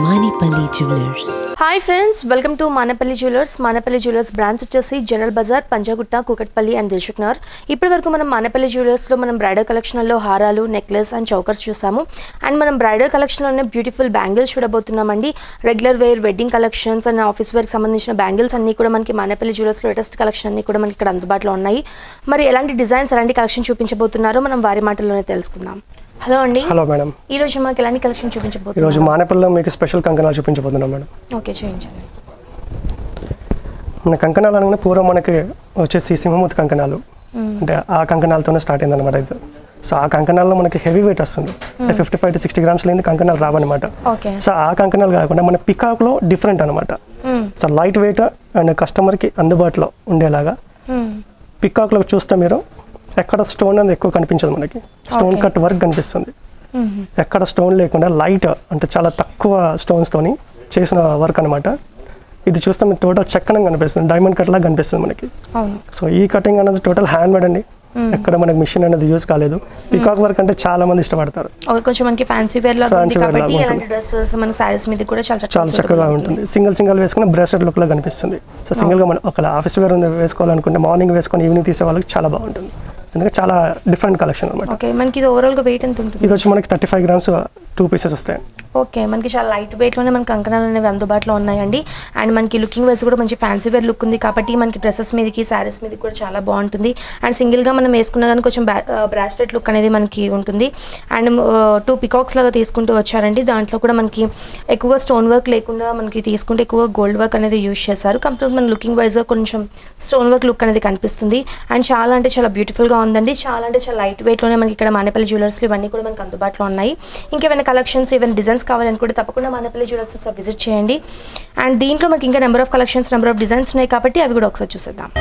Manipali Jewelers. Hi friends welcome to Manapalli jewellers Manapalli jewellers branch వచ్చేసి General Bazaar Panjagutta Kukatpally and Dilsukhnagar ఇప్పటి వరకు మనం మానపల్లి జ్యువెలర్స్లో మనం బ్రైడల్ కలెక్షన్లో హారాలు నెక్లెస్ అండ్ చౌకర్స్ చూసాము అండ్ మనం బ్రైడల్ కలెక్షన్లోనే బ్యూటిఫుల్ బ్యాంగిల్స్ చూడబోతున్నామండి regular wear wedding collections and office వేర్కి సంబంధించిన బ్యాంగిల్స్ అన్నీ కూడా మనకి మానపల్లి జ్యువెలర్స్ లేటెస్ట్ కలెక్షన్ అన్నీ కూడా మనకి ఇక్కడ అందుబాటులో ఉన్నాయి మరి ఎలాంటి డిజైన్స్ ఎలాంటి కలెక్షన్ చూపించబోతున్నారో మనం వారి మాటల్లోనే తెలుసుకుందాం హలో అండి హలో మేడం ఈ రోజు మాకు ఎలాంటి కలెక్షన్ ఈరోజు చూపించబోతున్నారు మానేపల్లిలో మీకు స్పెషల్ కంకణాలు చూపించబోతున్నాం మేడం ఓకే చూపించండి మన కంకణాలు అనగానే పూర్వం మనకి వచ్చేసి సింహమూర్తి కంకణాలు అంటే ఆ కంకణాలతోనే స్టార్ట్ అయింది అనమాట ఇది సో ఆ కంకణాల్లో మనకి హెవీ వెయిట్ వస్తుంది అంటే fifty five to sixty grams లేని కంకణాలు రావన్నమాట ఓకే సో ఆ కంకణాలు కాకుండా మన పికాక్లో డిఫరెంట్ అనమాట సో లైట్ వెయిట్ అండ్ కస్టమర్కి అందుబాటులో ఉండేలాగా పికాక్లో చూస్తే మీరు ఎక్కడ స్టోన్ అనేది ఎక్కువ కనిపించదు మనకి స్టోన్ Okay. కట్ వర్క్ కనిపిస్తుంది ఎక్కడ స్టోన్ లేకుండా లైట్ అంటే చాలా తక్కువ స్టోన్స్తోని చేసిన వర్క్ అనమాట ఇది చూస్తే మీకు టోటల్ చక్కనం కనిపిస్తుంది డైమండ్ కట్ లాగా కనిపిస్తుంది మనకి అవును సో ఈ కటింగ్ అనేది టోటల్ హ్యాండ్ మేడ్ అండి ఎక్కడ మనకి మిషన్ అనేది యూజ్ కాలేదు పికాక్ వర్క్ అంటే చాలా మంది ఇష్టపడతారు ఓకే కొంచెం మనకి ఫ్యాన్సీ వేర్ లాగా ఉంది Fancy wear కాబట్టి లాగా అలాంటి డ్రెస్సెస్ మన సారీస్ మీద కూడా చాలా చక్కగా చాలా suitable చక్కగా అవుతుంది. ఉంటుంది సింగిల్ సింగిల్ వేసుకుని బ్రేస్లెట్ లుక్ లా కనిపిస్తుంది సో సింగిల్ గా మనం ఒక ఆఫీస్ వేర్ ఉంది వేసుకోవాలనుకుంటే మార్నింగ్ వేసుకొని ఈవినింగ్ తీసే వాళ్ళకి చాలా బాగుంటుంది ఎందుకంటే చాలా డిఫరెంట్ కలెక్షన్ అనమాట ఓకే మనకి ఇది ఓవరాల్ గా వెయిట్ ఎంత ఉంటుంది ఇది వచ్చి మనకి thirty five grams two pieces వస్తాయి ఓకే మనకి చాలా లైట్ వెయిట్ లోనే మనకి కంకణాలు అనేవి అందుబాటులో ఉన్నాయండి అండ్ మనకి లుకింగ్ వైజ్ కూడా మంచి ఫ్యాన్సీ వేర్ లుక్ ఉంది కాబట్టి మనకి డ్రెస్సెస్ మీదకి శారీస్ మీదకి కూడా చాలా బాగుంటుంది అండ్ సింగిల్ గా మనం వేసుకున్నా కానీ కొంచెం బ్రాస్లెట్ లుక్ అనేది మనకి ఉంటుంది అండ్ టూ పికాక్స్ లాగా తీసుకుంటూ వచ్చారండి దాంట్లో కూడా మనకి ఎక్కువగా స్టోన్ వర్క్ లేకుండా మనకి తీసుకుంటే ఎక్కువగా గోల్డ్ వర్క్ అనేది యూజ్ చేశారు కంప్లీట్ మన లుకింగ్ వైజ్ కొంచెం స్టోన్ వర్క్ లుక్ అనేది కనిపిస్తుంది అండ్ చాలా అంటే చాలా బ్యూటిఫుల్ గా ఉందండి చాలా అంటే చాలా లైట్ వెయిట్ లోనే మనకి ఇక్కడ మానేపల్లి జ్యువెలర్స్ ఇవన్నీ కూడా మనకి అందుబాటులో ఉన్నాయి ఇంకేమైనా కలెక్షన్స్ ఏమైనా డిజైన్స్ కావాలనుకుంటే తప్పకుండా మానేపల్లి జ్యువెలర్స్ ఒకసారి విజిట్ చేయండి అండ్ దీంట్లో మనకి ఇంకా number of collections number of designs ఉన్నాయి కాబట్టి అవి కూడా ఒకసారి చూసేద్దాం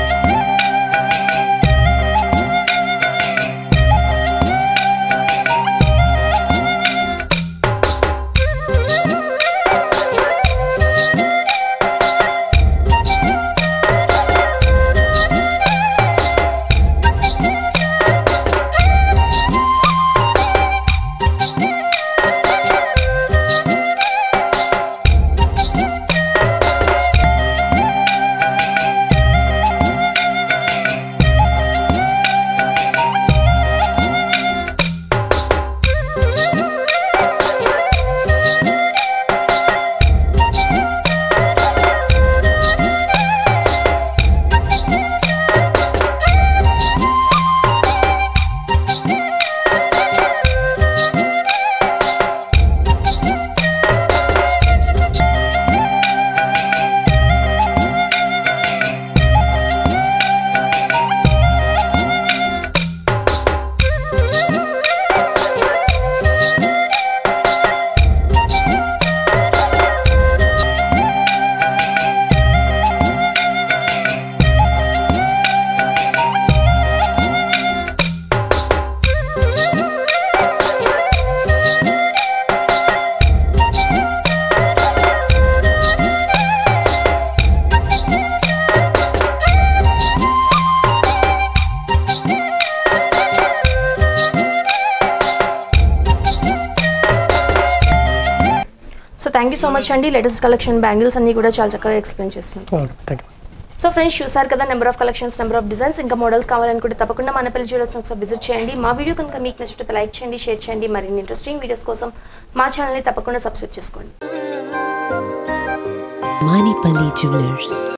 so thank you so much అండి లేటెస్ట్ కలెక్షన్ బ్యాంగిల్స్ అన్ని కూడా చాలా చక్కగా ఎక్స్ప్లెయిన్ చేస్తున్నాం థ్యాంక్ యూ సో ఫ్రెండ్స్ చూసారు కదా number of collections number of designs ఇంకా మోడల్స్ కావాలనుకుంటే తప్పకుండా మన పెళ్లి జ్యువెలర్స్ ఒకసారి విజిట్ చేయండి మా వీడియో కనుక మీకు నచ్చితే లైక్ చేయండి షేర్ చేయండి మరిన్ని ఇంట్రెస్టింగ్ వీడియోస్ కోసం మా ఛానల్ని తప్పకుండా సబ్స్క్రైబ్ చేసుకోండి Manipali Jewelers.